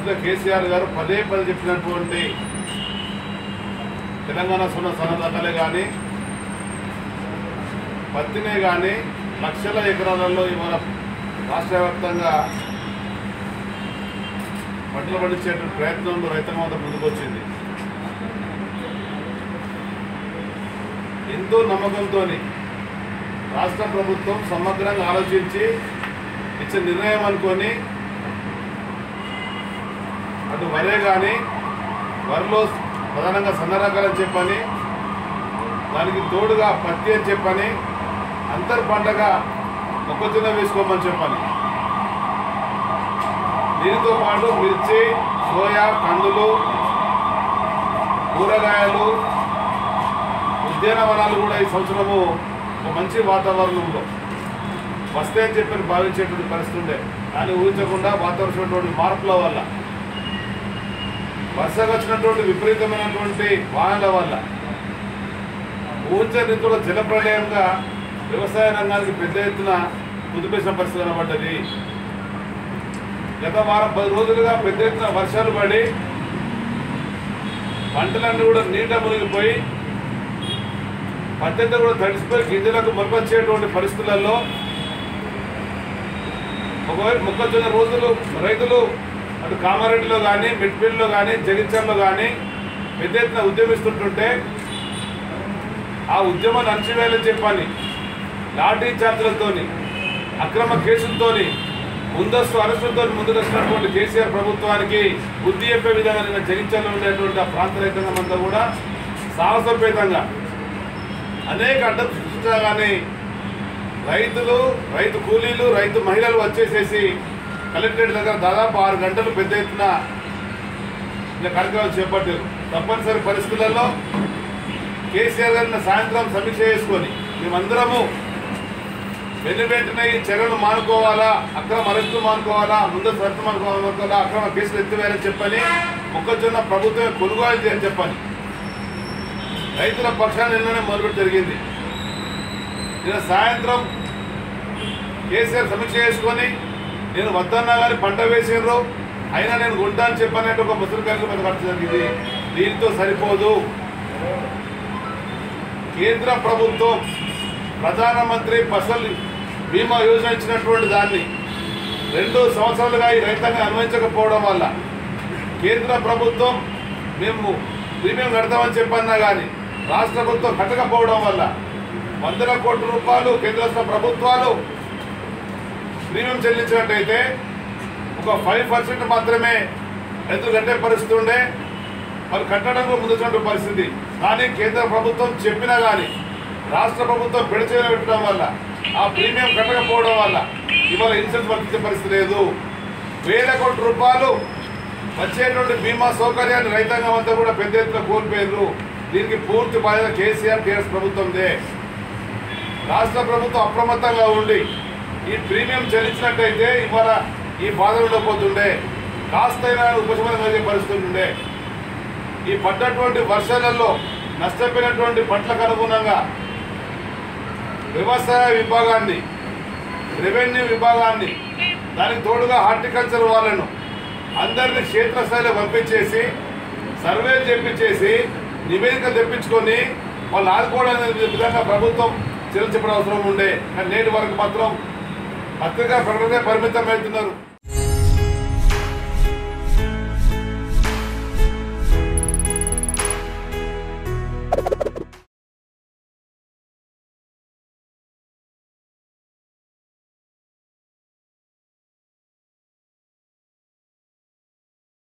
ముఖ్యమంత్రి కేసీఆర్ గారు పదే పదే చెప్పినటువంటి తెలంగాణ సున్న సన్నద్ధతలే కానీ పత్తినే కానీ లక్షల ఎకరాలలో ఇవాళ రాష్ట్ర వ్యాప్తంగా పంటలు పండించేటువంటి ప్రయత్నంలో రైతాంగం అంతా ముందుకొచ్చింది ఎంతో నమ్మకంతో రాష్ట్ర ప్రభుత్వం సమగ్రంగా ఆలోచించి ఇచ్చిన నిర్ణయం అనుకొని అటు వరే కానీ వరిలో ప్రధానంగా సన్న రకాలని చెప్పని దానికి తోడుగా పత్తి అని చెప్పని అంతర్ పంటగా మొక్కజొన్న వేసుకోమని చెప్పని దీనితో పాటు మిర్చి సోయా కందులు కూరగాయలు ఉద్యానవనాలు కూడా ఈ సంవత్సరము ఒక మంచి వాతావరణంలో వస్తే అని చెప్పి భావించేటువంటి పరిస్థితి ఉండే కానీ ఊహించకుండా వాతావరణటువంటి మార్పుల వల్ల వర్షకు వచ్చినటువంటి విపరీతమైనటువంటి వాహనాల వల్ల ఊహించని రీతిలో జల ప్రళయంగా వ్యవసాయ రంగానికి పెద్ద ఎత్తున కుదిపేసిన పరిస్థితి కనబడ్డది గత వారం పది రోజులుగా పెద్ద ఎత్తున వర్షాలు పడి పంటలన్నీ కూడా నీట మునిగిపోయి పద్దెంత కూడా తడిసిపోయి గింజలకు మొలకొచ్చేటువంటి పరిస్థితులలో ఒకవైపు మొక్కజొన్న రోజులు రైతులు అటు కామారెడ్డిలో కానీ మిడ్పిల్లో కానీ జగిత్యాలలో కానీ పెద్ద ఎత్తున ఉద్యమిస్తుంటుంటే ఆ ఉద్యమాన్ని అణచివేయాలని చెప్పని లాఠీ చార్జీలతోని అక్రమ కేసులతోని ముందస్తు అరెస్టులతో ముందుకు వచ్చినటువంటి కేసీఆర్ ప్రభుత్వానికి బుద్ధి చెప్పే విధంగా నిన్న జగిత్యాలలో ఉండేటువంటి ఆ ప్రాంత రైతాంగం అంతా కూడా సాహసోపేతంగా అనేక అడ్డం సృష్టించినా కానీ రైతులు రైతు కూలీలు రైతు మహిళలు వచ్చేసేసి కలెక్టరేట్ దగ్గర దాదాపు ఆరు గంటలు పెద్ద ఎత్తున ఇలా కార్యక్రమాలు చేపట్టారు తప్పనిసరి పరిస్థితులలో కేసీఆర్ గారిని సాయంత్రం సమీక్ష చేసుకొని మేమందరము వెను వెంటనే ఈ చర్యలు మానుకోవాలా అక్రమ అరెస్టులు మానుకోవాలా ముందు సరత్తు మానుకోవాలా అక్రమ కేసులు ఎత్తివేయాలని చెప్పని మొక్కజొన్న ప్రభుత్వమే కొనుగోలు చేయని చెప్పని రైతుల పక్షాన్ని నిన్ననే మొదలుపెట్టి జరిగింది నిన్న సాయంత్రం కేసీఆర్ సమీక్ష చేసుకొని నేను వద్దన్నా కానీ పంట వేసిండ్రు అయినా నేను కొంటా అని చెప్పనేట్టు ఒక ముసలి కార్యక్రమం ఖర్చు జరిగింది దీంతో సరిపోదు కేంద్ర ప్రభుత్వం ప్రధానమంత్రి ఫసల్ బీమా యోజన ఇచ్చినటువంటి దాన్ని రెండు సంవత్సరాలుగా ఈ రైతాంగం అనుభవించకపోవడం వల్ల కేంద్ర ప్రభుత్వం మేము ప్రీమియం కడతామని చెప్పన్నా కానీ రాష్ట్ర ప్రభుత్వం కట్టకపోవడం వల్ల వందల కోట్ల రూపాయలు కేంద్ర రాష్ట్ర ప్రభుత్వాలు ప్రీమియం చెల్లించినట్టయితే ఒక ఫైవ్ పర్సెంట్ మాత్రమే రైతులు కట్టే పరిస్థితి ఉండే వాళ్ళు కట్టడం కూడా ముందున్న పరిస్థితి కానీ కేంద్ర ప్రభుత్వం చెప్పినా కానీ రాష్ట్ర ప్రభుత్వం పెడచేయలు పెట్టడం వల్ల ఆ ప్రీమియం కట్టకపోవడం వల్ల ఇవాళ ఇన్సూరెన్స్ వర్తించే పరిస్థితి లేదు వేల కోట్ల రూపాయలు వచ్చేటువంటి బీమా సౌకర్యాన్ని రైతాంగం అంతా కూడా పెద్ద ఎత్తున కోల్పోయారు దీనికి పూర్తి బాధ్యత కేసీఆర్ టీఆర్ఎస్ ప్రభుత్వందే రాష్ట్ర ప్రభుత్వం అప్రమత్తంగా ఉండి ఈ ప్రీమియం చెల్లించినట్టయితే ఇవాళ ఈ బాధ ఉండకపోతుండే కాస్తైనా ఉపశమనం కలిగే పరిస్థితి ఉండే ఈ పడ్డటువంటి వర్షాలలో నష్టపోయినటువంటి పంటలకు అనుగుణంగా వ్యవసాయ విభాగాన్ని రెవెన్యూ విభాగాన్ని దానికి తోడుగా హార్టికల్చర్ వాళ్ళను అందరినీ క్షేత్రస్థాయిలో పంపించేసి సర్వేలు చేపించేసి నివేదికలు తెప్పించుకొని వాళ్ళు ఆదుకోవడానికి విధంగా ప్రభుత్వం చర్యలు చెప్పడం అవసరం ఉండే కానీ నేటి వరకు మాత్రం పత్రికా ప్రకటన పరిమితం అవుతున్నారు